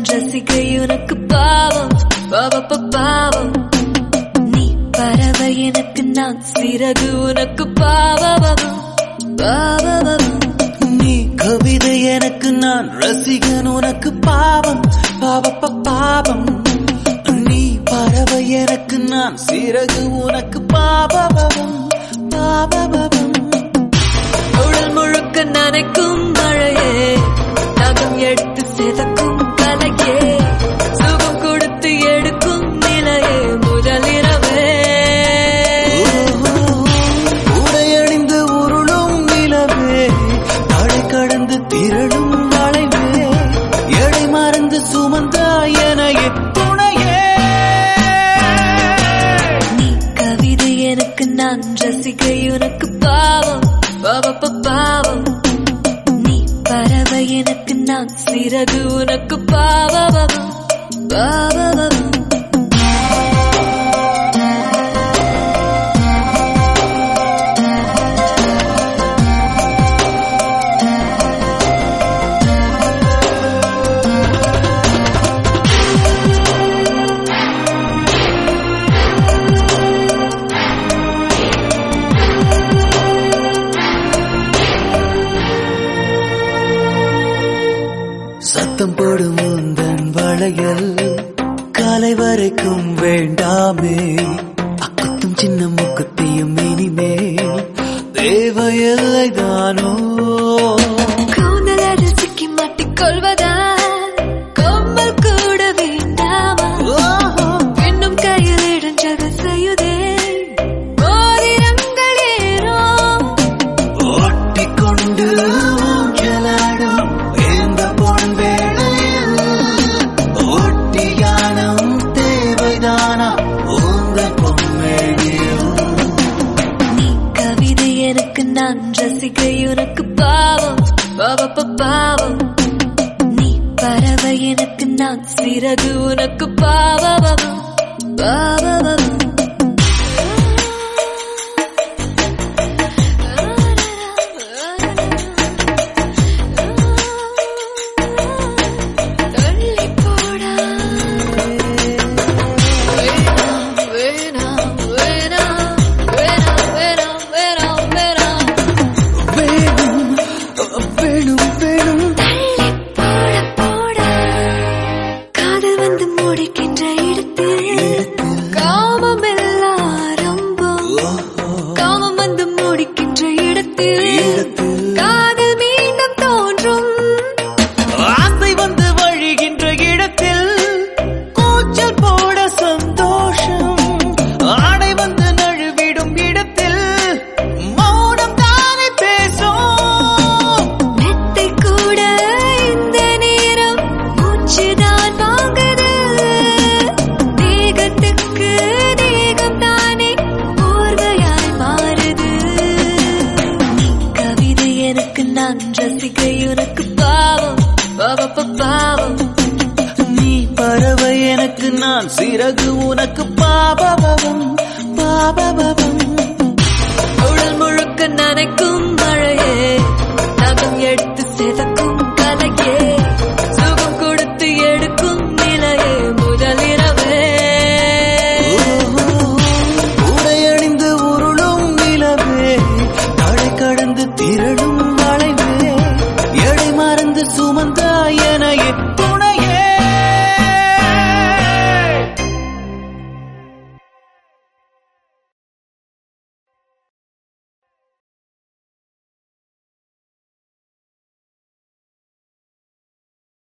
ரசிகை உனக்கு பாவம் பாவப்ப பாவம் நீ பறவை எனக்கு நான் சிறகு உனக்கு பாவம் பாவம் நீ கவிதை எனக்கு நான் ரசிகன் உனக்கு பாவம் பாவப்ப பாவம் நீ பறவை எனக்கு நான் சிறகு உனக்கு பாபபவம் பாபபவம் உடல் முழுக்க நனைக்கும் மழையே நகம் எடுத்து செதக்கும் கலையே சுகம் கொடுத்து எடுக்கும் நிலையே முதலிரவே உடையணிந்து உருளும் நிலவே தடை கடந்து திரளும் வளைவே எடை மறந்து சுமந்தாய் எனையே துணையே நீ கவிதை எனக்கு நான் ரசிகை உனக்கு பாவம் பாவப்ப பாவம் நீ பறவை எனக்கு நான் சிறகு உனக்கு பாவம் பாவம் சத்தம் போடும் முந்தன் வளையல் காலை வரைக்கும் வேண்டாமே அக்குத்தும் சின்ன முக்குத்தியும் இனிமேல் தேவையில்லை தானோ கூந்தல் அரிசிக்கு மாட்டிக்கொள்வதா கொம்மல் கூட வேண்டாமா இன்னும் கையில் இடைஞ்சக செய்யுதே மோதிரங்கள் ஏறும் ஓட்டிக்கொண்டு ஊஞ்சலாடும் இந்த பொன் வேளையில் ஓட்டியானம் தேவைதானா உங்கள் பொன்மேனியும் நீ கவிதை எனக்கு நான் ரசிகை உனக்கு பாவம் பாவப்ப பாவம் நீ பறவை எனக்கு நான் சிறகு உனக்கு பாவம் பாவம் தள்ளி போடா வேணாம் வேணாம் வேணாம் வேணாம் வேணாம் வேணாம் வேணாம் வேணும் வேணும் வேணும் தள்ளி போட போட காதல் வந்து முடிக்கின்ற இடத்தில் காமம் எல்லாம் ஆரம்பம் காமம் வந்து முடிக்கின்ற இடத்தில் காதல் மீண்டும் தோன்றும் ஆசை வந்து வழிகின்ற இடத்தில் கூச்சல் போட சந்தோஷம் ஆடை வந்து நழுவிடும் இடத்தில் மௌனம் தானே பேசும் மெத்தை கூட இந்த நேரம் மூச்சுதான் வாங்குது தேகத்துக்கு தேகம் தானே போர்வையாய் மாறுது நீ கவிதை எனக்கு நான் ரசிகை உனக்கு பாவம் பாவப்ப பாவம் நீ பறவை எனக்கு நான் சிறகு உனக்கு பாபபவம் பாபபவம் உடல் முழுக்க நனைக்கும்